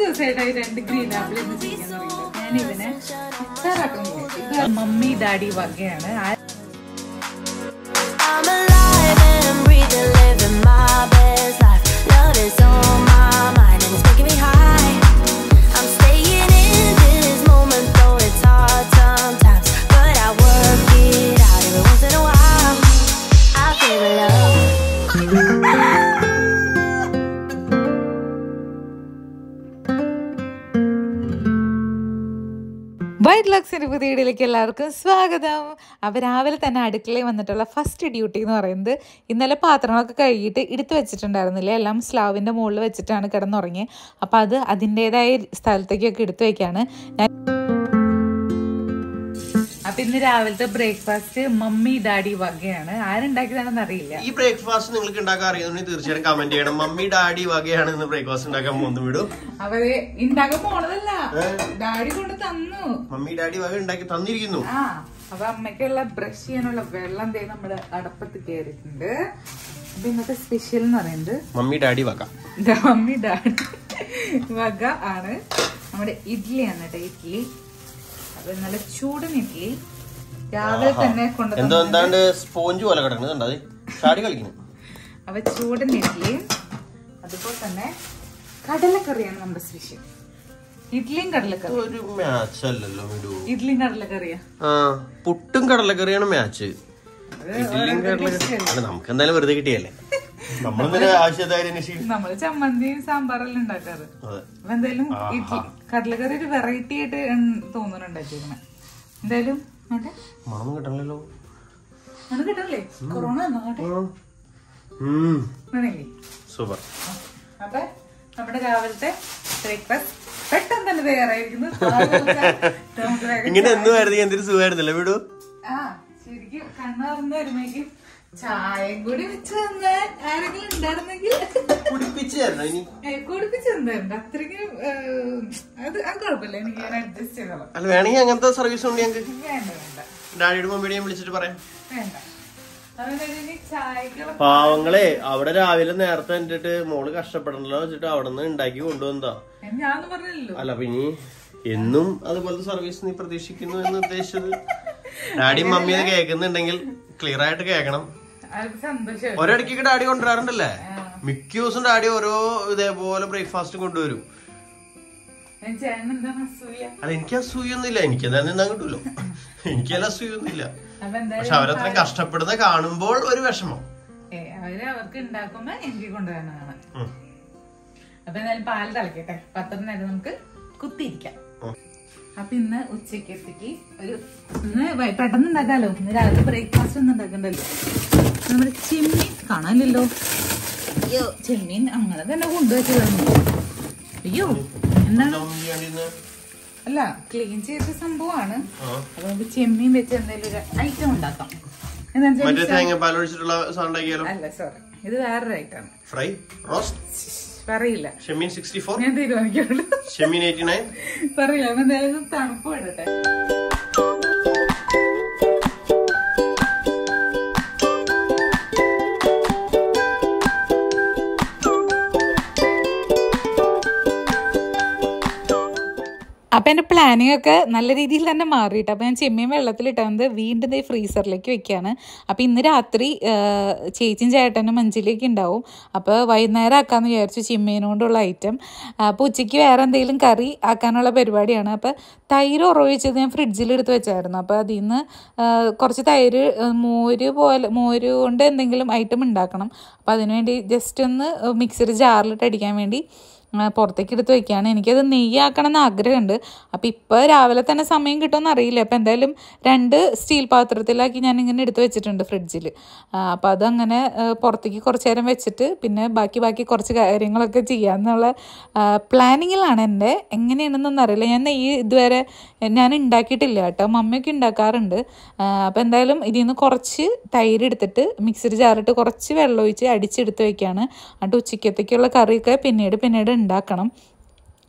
ദിവസമായിട്ട് രണ്ട് green apple ഇന്ന് ചിക്കൻ ഞാൻ ഇതിനെ അച്ചാറാക്കുന്നില്ല ഇത് മമ്മി ഡാഡി വകയാണ് ആ- I'm alive and breathing, living my best life. Love is on my mind and it's making me high. I'm staying in this moment, though it's hard sometimes. But I work it out every once in a while. I feel love. White ലക്സിന്റെ പുതിയ വീഡിയോയിലേക്ക് എല്ലാവർക്കും സ്വാഗതം അപ്പോൾ രാവിലെ തന്നെ അടുക്കളയിൽ വന്നിട്ടുള്ള ഫസ്റ്റ് ഡ്യൂട്ടി എന്ന് പറയുന്നത് ഇന്നലെ പാത്രങ്ങളൊക്കെ കഴുകിയിട്ട് എടുത്തു വെച്ചിട്ടുണ്ടായിരുന്നില്ല എല്ലാം സ്ലാവിൻ്റെ മുകളിൽ വെച്ചിട്ടാണ് കിടന്നുറങ്ങിയത് അപ്പോൾ അത് അതിൻ്റേതായ സ്ഥലത്തേക്കൊക്കെ എടുത്തു വെക്കാണ് ഞാൻ അപ്പം ഇന്ന് രാവിലത്തെ ബ്രേക്ക്ഫാസ്റ്റ് മമ്മി ഡാഡി വകയാണ് ആരുണ്ടാക്കിയതാണെന്ന് അറിയില്ല ഈ ബ്രേക്ക്ഫാസ്റ്റ് നിങ്ങൾക്ക് ഉണ്ടാക്കാൻ അറിയുന്നുണ്ടെങ്കിൽ തീർച്ചയായിട്ടും കമന്റ് ചെയ്യണം മമ്മി ഡാഡി വകയാണ് ഇന്ന് ബ്രേക്ക്ഫാസ്റ്റ് ഉണ്ടാക്കാൻ പോകുന്നത് വിടും അവര് ഉണ്ടാക്കാൻ പോണതല്ല ഡാഡി കൊണ്ട് തന്നു മമ്മി ഡാഡി വക ഉണ്ടാക്കി തന്നിരിക്കുന്നു ആ അപ്പൊ അമ്മയ്ക്കുള്ള ബ്രഷ് ചെയ്യാനുള്ള വെള്ളം തേ നമ്മുടെ അടപ്പത്ത് കയറിയിട്ടുണ്ട് അപ്പൊ ഇന്നത്തെ സ്പെഷ്യൽ എന്ന് പറയുന്നത് മമ്മി ഡാഡി വക ദാ മമ്മി ഡാഡി വക ആണ് നമ്മുടെ ഇഡ്ഡലിയാണ് കേട്ടോ ഇഡ്ഡലി അപ്പൊ നല്ല ചൂടൻ ഇഡ്ഡലി രാവിലെ തന്നെ എന്തോ കൊണ്ടുവന്നു എന്താണ്ട് സ്പോഞ്ച് പോലെ കിടക്കുന്നത് കണ്ടോ അത് ചാടി കളിക്കുന്നു അപ്പൊ ചൂടൻ ഇഡ്ഡലിയും അതുപോലെ തന്നെ കടലക്കറിയാണ് നമ്മുടെ സ്പെഷ്യൽ ഇഡ്ഡലിയും കടലക്കറി ഒരു മാച്ച് അല്ലല്ലോ വിടൂ ഇഡ്ഡലിയും കടലക്കറിയാ ആ പുട്ടും കടലക്കറിയാണ് മാച്ച് ഇഡ്ഡലിയും കടലക്കറി അല്ല നമുക്ക് എന്തായാലും വെറുതെ കിട്ടിയല്ലേ നമ്മളെന്തിനാ ആവശ്യത്തായി അന്വേഷിക്കും നമ്മള് ചമ്മന്തിയും സാമ്പാറെല്ലാം ഉണ്ടാക്കാറ് അതെ അപ്പൊ എന്തായാലും ഇഡ്ലി കടലക്കറി ഒരു വെറൈറ്റി ആയിട്ട് തോന്നുന്നു ഉണ്ടാക്കിയിരിക്കണേ എന്തായാലും നോട്ടെ മണം കിട്ടണല്ലോ അത് കിട്ടല്ലേ കൊറോണ നോട്ടെ വേണില്ലേ സൂപ്പർ അപ്പൊ നമ്മുടെ രാവിലത്തെ ബ്രേക്ക്ഫാസ്റ്റ് പെട്ടെന്ന് തന്നെ തയ്യാറായിരിക്കുന്നു നമുക്ക് വേഗം ഇങ്ങനെ എന്തുമായിരുന്നു എന്തൊരു സുഖമായിരുന്നല്ലോ വിടൂ ആ ശരിക്കും കണ്ണുറന്ന് വരുമ്പോഴേക്കും ചായയും കൂടി വെച്ച് തന്നാൽ ആരെങ്കിലും ഉണ്ടായിരുന്നെങ്കിൽ കുടിപ്പിച്ചു തരണം ഇനി ഏ, കുടിപ്പിച്ച് തന്നിട്ടുണ്ട് അത്രയ്ക്കും ഏ, അത് അത് കുഴപ്പമില്ല എനിക്ക് ഞാൻ അഡ്ജസ്റ്റ് ചെയ്തോളാം അല്ല വേണമെങ്കിൽ അങ്ങനത്തെ സർവീസ് ഉണ്ട് ഞങ്ങൾക്ക് വേണ്ട വേണ്ട ഡാഡിയുടെ മമ്മിയുടെയും വിളിച്ചിട്ട് പറയാം വേണ്ട അതുകൊണ്ട് ഇനി ചായക്കുള്ള പാവങ്ങളെ അവിടെ രാവിലെ നേരത്തെ എന്നിട്ട് മോള് കഷ്ടപ്പെടണല്ലോ വെച്ചിട്ട് അവിടെ നിന്ന് ഉണ്ടാക്കി കൊണ്ടുവന്നതാ ഞാനൊന്നും പറഞ്ഞില്ലല്ലോ അല്ല അപ്പൊ ഇനി എന്നും അതുപോലത്തെ സർവീസ് നീ പ്രതീക്ഷിക്കുന്നു എന്ന് ഉദ്ദേശിച്ചത് ഡാഡിയും മമ്മിയും കേൾക്കുന്നുണ്ടെങ്കിൽ ക്ലിയർ ആയിട്ട് കേൾക്കണം അത് സന്തോഷം ഒരിടയ്ക്ക് ഡാഡി കൊണ്ടുവരാറുണ്ടല്ലേ മിക്ക ദിവസം ഡാഡി ഓരോ ഇതേപോലെ ബ്രേക്ക്ഫാസ്റ്റ് കൊണ്ടുവരും ചേട്ടൻ എന്താണ് അസൂയ അല്ല എനിക്ക് അസൂയൊന്നുമില്ല എനിക്ക് എന്തായാലും നിന്നാൻ കിട്ടൂലോ എനിക്കല്ല അസൂയൊന്നുമില്ല അപ്പൊ എന്തായാലും പക്ഷെ അവരത്രയും കഷ്ടപ്പെടുന്ന കാണുമ്പോൾ ഒരു വിഷമം ഏ, അവര് അവർക്ക് ഉണ്ടാക്കുമ്പോ എനിക്ക് കൊണ്ടുവരാനാണ് ഉം. അപ്പൊ എന്തായാലും പാല് തിളക്കട്ടെ പത്ര നേരം നമുക്ക് കുത്തിയിരിക്കാം ഉം. അപ്പൊ ഇന്ന് ഉച്ചക്കത്തേക്ക് ഒരു ഇന്ന് വൈ- പെട്ടെന്ന് ഉണ്ടാക്കാലോ ഇന്ന് രാവിലെ ബ്രേക്ക്ഫാസ്റ്റ് ഒന്നും ഉണ്ടാക്കണ്ടല്ലോ നമ്മുടെ ചെമ്മീൻ കാണാനില്ലല്ലോ അയ്യോ ചെമ്മീൻ അങ്ങനെ തന്നെ കൊണ്ടുവച്ചതാണ് അയ്യോ എന്താണ് എന്താ മമ്മി വേണ്ടിയിരുന്നെ? അല്ല ക്ലീൻ ചെയ്ത സംഭവമാണ് ആ. അപ്പൊ നമുക്ക് ചെമ്മീൻ വെച്ച് എന്തെങ്കിലും ഒരു ഐറ്റം ഉണ്ടാക്കാം എന്താ മറ്റേ തേങ്ങാപ്പാൽ ഒഴിച്ചിട്ടുള്ള സാധനം ഉണ്ടാക്കിയാലോ അല്ല സോറി ഇത് വേറൊരു ഐറ്റം ഫ്രൈ റോസ്റ്റ് പറയില്ല ഷെമീൻ സിക്സ്റ്റി ഫോർ ഞാൻ തീരുമാനിക്കുള്ളൂ ഷെമീൻ എയ്റ്റി നയൻ പറയില്ല അപ്പൊ എന്തായാലും തണുപ്പ് വിടട്ടെ അപ്പം എൻ്റെ പ്ലാനിങ് ഒക്കെ നല്ല രീതിയിൽ തന്നെ മാറിയിട്ട് അപ്പോൾ ഞാൻ ചെമ്മീൻ വെള്ളത്തിലിട്ടത് വീണ്ടും ദേ ഫ്രീസറിലേക്ക് വെക്കുകയാണ് അപ്പോൾ ഇന്ന് രാത്രി ആ, ചേച്ചിയും ചേട്ടനും മഞ്ചിലേക്ക് ഉണ്ടാവും അപ്പോൾ വൈകുന്നേരം ആക്കാമെന്ന് വിചാരിച്ചു ചെമ്മീൻ കൊണ്ടുള്ള ഐറ്റം അപ്പോൾ ഉച്ചയ്ക്ക് വേറെ എന്തെങ്കിലും കറി ആക്കാനുള്ള പരിപാടിയാണ് അപ്പോൾ തൈര് ഉറവിച്ചത് ഞാൻ ഫ്രിഡ്ജിൽ എടുത്ത് വെച്ചായിരുന്നു അപ്പോൾ അതിൽ നിന്ന് ആ, കുറച്ച് തൈര് ആ, മോര് പോലെ മോര് കൊണ്ട് എന്തെങ്കിലും ഐറ്റം ഉണ്ടാക്കണം അപ്പോൾ അതിനുവേണ്ടി ജസ്റ്റ് ഒന്ന് മിക്സർ ജാറിലിട്ട് അടിക്കാൻ വേണ്ടി ആ, പുറത്തേക്ക് എടുത്ത് വെക്കുകയാണ് എനിക്കത് നെയ്യാക്കണം എന്ന് ആഗ്രഹമുണ്ട് അപ്പോൾ ഇപ്പോൾ രാവിലെ തന്നെ സമയം കിട്ടുമെന്ന് അറിയില്ല അപ്പോൾ എന്തായാലും രണ്ട് സ്റ്റീൽ പാത്രത്തിലാക്കി ഞാൻ ഇങ്ങനെ എടുത്ത് വെച്ചിട്ടുണ്ട് ഫ്രിഡ്ജിൽ അപ്പോൾ അതങ്ങനെ ആ, പുറത്തേക്ക് കുറച്ച് നേരം വെച്ചിട്ട് പിന്നെ ബാക്കി ബാക്കി കുറച്ച് കാര്യങ്ങളൊക്കെ ചെയ്യാമെന്നുള്ള പ്ലാനിങ്ങിലാണ് എൻ്റെ എങ്ങനെയാണെന്നൊന്നും അറിയില്ല ഞാൻ നെയ്യ് ഇതുവരെ ഞാൻ ഉണ്ടാക്കിയിട്ടില്ല കേട്ടോ മമ്മിയൊക്കെ ഉണ്ടാക്കാറുണ്ട് അപ്പോൾ എന്തായാലും ഇതിൽ നിന്ന് കുറച്ച് തൈര് എടുത്തിട്ട് മിക്സർ ജാറിട്ട് കുറച്ച് വെള്ളം ഒഴിച്ച് അടിച്ചെടുത്ത് വെക്കുകയാണ് എന്നിട്ട് ഉച്ചക്കത്തേക്കുള്ള കറിയൊക്കെ പിന്നീട് പിന്നീട് ഉണ്ടാക്കണം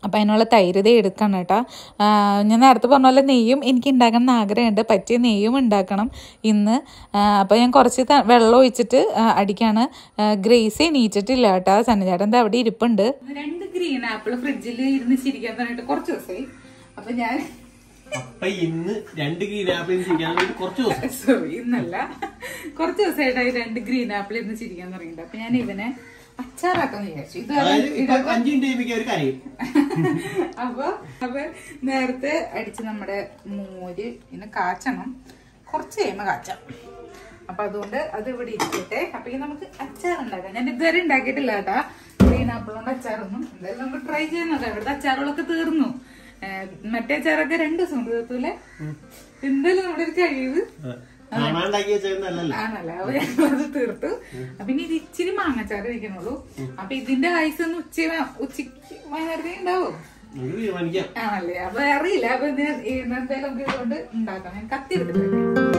അപ്പം അതിനുള്ള തൈര് ദേ എടുക്കണം കേട്ടോ ആ, ഞാൻ നേരത്തെ പറഞ്ഞ പോലെ നെയ്യും എനിക്ക് ഉണ്ടാക്കണം എന്ന് ആഗ്രഹമുണ്ട് പറ്റിയ നെയ്യും ഉണ്ടാക്കണം ഇന്ന് അപ്പോൾ ഞാൻ കുറച്ച് ത- വെള്ളം ഒഴിച്ചിട്ട് ആ, അടിക്കാണ് ആ, ഗ്രേസ് എണീറ്റിട്ടില്ല കേട്ടോ സന്നിചേട്ടൻ്റെ അവിടെ ഇരിപ്പുണ്ട് രണ്ട് ഗ്രീൻ ആപ്പിൾ ഫ്രിഡ്ജിൽ ഇരുന്ന് ചിരിക്കാൻ പറഞ്ഞിട്ട് കുറച്ച് ദിവസമായി അപ്പം ഞാൻ അപ്പൊ ഇന്ന് രണ്ട് ഗ്രീൻ ആപ്പിൾ ചെയ്യാൻ വേണ്ടി കുറച്ച് ദിവസം സോറി ഇന്നല്ല കുറച്ച് ദിവസമായിട്ടായി രണ്ട് ഗ്രീൻ ആപ്പിൾ ഇരുന്ന് ചിരിക്കാൻ തുടങ്ങിയിട്ട് അപ്പം ഞാൻ ഇവനെ അച്ചാറാക്കാന്ന് വിചാരിച്ചു ഇത് അതായത് ഇപ്പൊ അഞ്ചു മിനിറ്റ് കഴിയുമ്പോൾ ഒരു കരയും അപ്പൊ അപ്പൊ നേരത്തെ അടിച്ച് നമ്മുടെ മോര് പിന്നെ കാച്ചണം കുറച്ച് കഴിയുമ്പോ കാച്ചാം അപ്പൊ അതുകൊണ്ട് അത് ഇവിടെ ഇരിക്കട്ടെ അപ്പൊ ഇനി നമുക്ക് അച്ചാർ ഉണ്ടാക്കാം ഞാൻ ഇതുവരെ ഉണ്ടാക്കിയിട്ടില്ല കേട്ടാ ഗ്രീൻ ആപ്പിൾ കൊണ്ട് അച്ചാറൊന്നും എന്തായാലും നമുക്ക് ട്രൈ ചെയ്യുന്നത് ഇവിടുത്തെ അച്ചാറുകളൊക്കെ തീർന്നു ഏഹ് മറ്റേ അച്ചാറൊക്കെ രണ്ട് ദിവസം കൊണ്ട് തീർത്തൂലെ എന്തായാലും നമ്മുടെ ഒരു കഴിവ് കാണാണ്ടാക്കി വെച്ചത് നല്ലല്ല ആണല്ലേ അപ്പൊ ഞങ്ങളത് തീർത്തു അപ്പൊ ഇനി ഇത് ഇച്ചിരി മാങ്ങച്ചാറ് വെക്കണുള്ളൂ അപ്പൊ ഇതിന്റെ ആയുസ് ഒന്ന് ഉച്ച ഉച്ചക്ക് വൈകുന്നേരത്തെ ഉണ്ടാവും നമുക്ക് തീരുമാനിക്കാം ആണല്ലേ അപ്പൊ അറിയില്ല അപ്പൊ ഞാൻ എന്തായാലും നമുക്ക് ഇതുകൊണ്ട് ഉണ്ടാക്കാം ഞാൻ കത്തി എടുത്തിട്ട്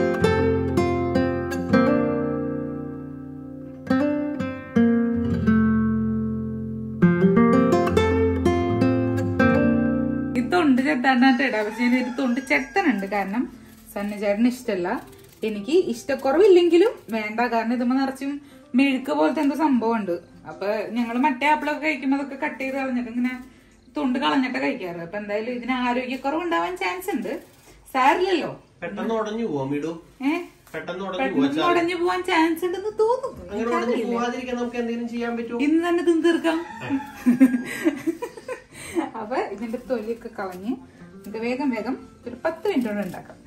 ഈ തൊണ്ട് ചെത്താണ്ടായിട്ട് ഇടാം പക്ഷെ ഞാൻ ഒരു തൊണ്ട് ചെത്തനുണ്ട് കാരണം സന്നിചേട്ടന് ഇഷ്ടമല്ല എനിക്ക് ഇഷ്ടക്കുറവില്ലെങ്കിലും വേണ്ട കാരണം ഇതുമ്പോ നിറച്ചും മെഴുക്ക് പോലത്തെ എന്തോ സംഭവം ഉണ്ട് അപ്പൊ ഞങ്ങൾ മറ്റേ ആപ്പിളൊക്കെ കഴിക്കുമ്പോൾ അതൊക്കെ കട്ട് ചെയ്ത് കളഞ്ഞിട്ട് ഇങ്ങനെ തൊണ്ട് കളഞ്ഞിട്ട് കഴിക്കാറ് അപ്പൊ എന്തായാലും ഇതിന് ആരോഗ്യക്കുറവ് ഉണ്ടാവാൻ ചാൻസ് ഉണ്ട് സാരില്ലല്ലോ പെട്ടെന്ന് ഉടഞ്ഞു പോവാം വീടു ഏഹ് പെട്ടെന്ന് ഉടഞ്ഞു പോവാ പെട്ടെന്ന് ഉടഞ്ഞു പോവാൻ ചാൻസ് ഉണ്ടെന്ന് തോന്നുന്നു അങ്ങനെ ഉടഞ്ഞു പോവാതിരിക്കാൻ നമുക്ക് എന്തെങ്കിലും ചെയ്യാൻ പറ്റുമോ ഇന്ന് തന്നെ തിന്ന് തീർക്കാം അപ്പൊ ഇതിന്റെ തൊലിയൊക്കെ കളഞ്ഞ് നമുക്ക് വേഗം വേഗം ഒരു പത്ത് മിനിറ്റ് കൊണ്ട് ഉണ്ടാക്കാം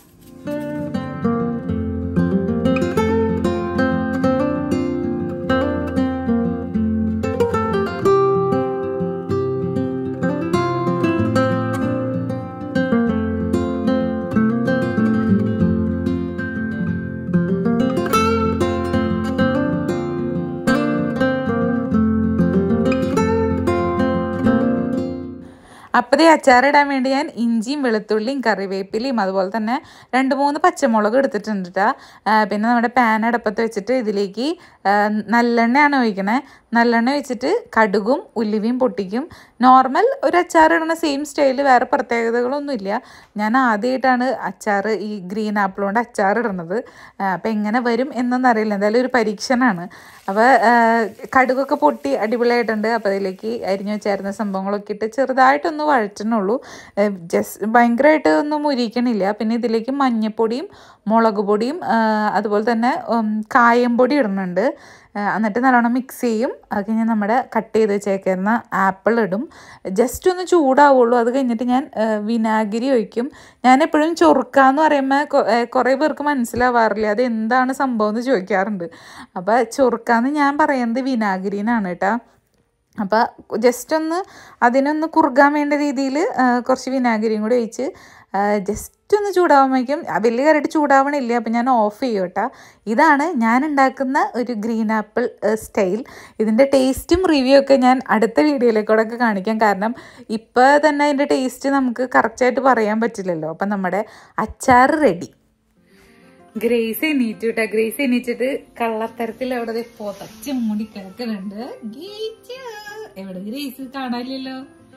അപ്പതേ അച്ചാറിടാൻ വേണ്ടി ഞാൻ ഇഞ്ചിയും വെളുത്തുള്ളിയും കറിവേപ്പിലയും അതുപോലെ തന്നെ രണ്ട് മൂന്ന് പച്ചമുളക് എടുത്തിട്ടുണ്ട് ട്ടാ. ആ, പിന്നെ നമ്മുടെ പാൻ അടുപ്പത്ത് വെച്ചിട്ട് ഇതിലേക്ക് ആ, നല്ലെണ്ണയാണ് ഒഴിക്കണേ നല്ലെണ്ണ ഒഴിച്ചിട്ട് കടുകും ഉലുവയും പൊട്ടിക്കും നോർമൽ ഒരു അച്ചാർ ഇടുന്ന സെയിം സ്റ്റൈൽ വേറെ പ്രത്യേകതകളൊന്നുമില്ല ഞാൻ ആദ്യമായിട്ടാണ് അച്ചാർ ഈ ഗ്രീൻ ആപ്പിൾ കൊണ്ട് അച്ചാർ ഇടുന്നത് അപ്പം എങ്ങനെ വരും എന്നൊന്നും അറിയില്ല എന്തായാലും ഒരു പരീക്ഷണമാണ് അപ്പോൾ കടുകൊക്കെ പൊട്ടി അടിപൊളിയായിട്ടുണ്ട് അപ്പോൾ അതിലേക്ക് അരിഞ്ഞു വെച്ചായിരുന്ന സംഭവങ്ങളൊക്കെ ഇട്ട് ചെറുതായിട്ടൊന്ന് വഴറ്റുന്നുള്ളൂ ജസ്റ്റ് ഭയങ്കരമായിട്ട് ഒന്നും മുരിക്കണില്ല പിന്നെ ഇതിലേക്ക് മഞ്ഞൾപ്പൊടിയും മുളക് പൊടിയും ആ, അതുപോലെ തന്നെ ഉം, കായം പൊടി ഇടുന്നുണ്ട് ആ, എന്നിട്ട് നല്ലോണം മിക്സ് ചെയ്യും അത് കഴിഞ്ഞ് നമ്മുടെ കട്ട് ചെയ്ത് വെച്ചേക്കുന്ന ആപ്പിൾ ഇടും ജസ്റ്റ് ഒന്ന് ചൂടാവുള്ളൂ അത് കഴിഞ്ഞിട്ട് ഞാൻ ആ, വിനാഗിരി ഒഴിക്കും ഞാൻ എപ്പോഴും ചൊറുക്കാന്ന് പറയുമ്പോൾ കൊ- ഏ, കുറേ പേർക്ക് മനസ്സിലാവാറില്ല അത് എന്താണ് സംഭവം എന്ന് ചോദിക്കാറുണ്ട് അപ്പോൾ ചൊറുക്കാന്ന് ഞാൻ പറയുന്നത് വിനാഗിരിനാണ് കേട്ടോ അപ്പോൾ ജസ്റ്റ് ഒന്ന് അതിനൊന്ന് കുറുകാൻ വേണ്ട രീതിയിൽ കുറച്ച് വിനാഗിരിയും കൂടി ഒഴിച്ച് ജസ്റ്റ് ഒന്ന് ചൂടാവുമ്പോഴേക്കും വലിയ കയറിയിട്ട് ചൂടാവണില്ല അപ്പം ഞാൻ ഓഫ് ചെയ്യും കേട്ടോ ഇതാണ് ഞാൻ ഉണ്ടാക്കുന്ന ഒരു ഗ്രീൻ ആപ്പിൾ സ്റ്റൈൽ ഇതിൻ്റെ ടേസ്റ്റും റിവ്യൂ ഒക്കെ ഞാൻ അടുത്ത വീഡിയോയിലേക്കൂടെ ഒക്കെ കാണിക്കാം കാരണം ഇപ്പോൾ തന്നെ അതിൻ്റെ ടേസ്റ്റ് നമുക്ക് കറക്റ്റായിട്ട് പറയാൻ പറ്റില്ലല്ലോ അപ്പം നമ്മുടെ അച്ചാർ റെഡി ഗ്രേസ് എണീറ്റു കേട്ടോ ഗ്രേസ് എണീറ്റിട്ട് കള്ളത്തരത്തിൽ അവിടെ ദേ പൊതച്ച് മൂടി കിടക്കുന്നുണ്ട് ഗീച്ചു. എവിടെ ഗ്രേസ് കാണാനില്ലല്ലോ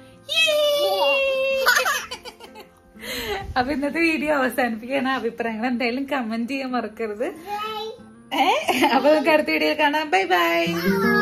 അപ്പൊ ഇന്നത്തെ വീഡിയോ അവസാനിപ്പിക്കാണ് അഭിപ്രായങ്ങൾ എന്തായാലും കമന്റ് ചെയ്യാൻ മറക്കരുത് ഏ അപ്പൊ നമുക്ക് അടുത്ത വീഡിയോ കാണാം ബൈ ബൈ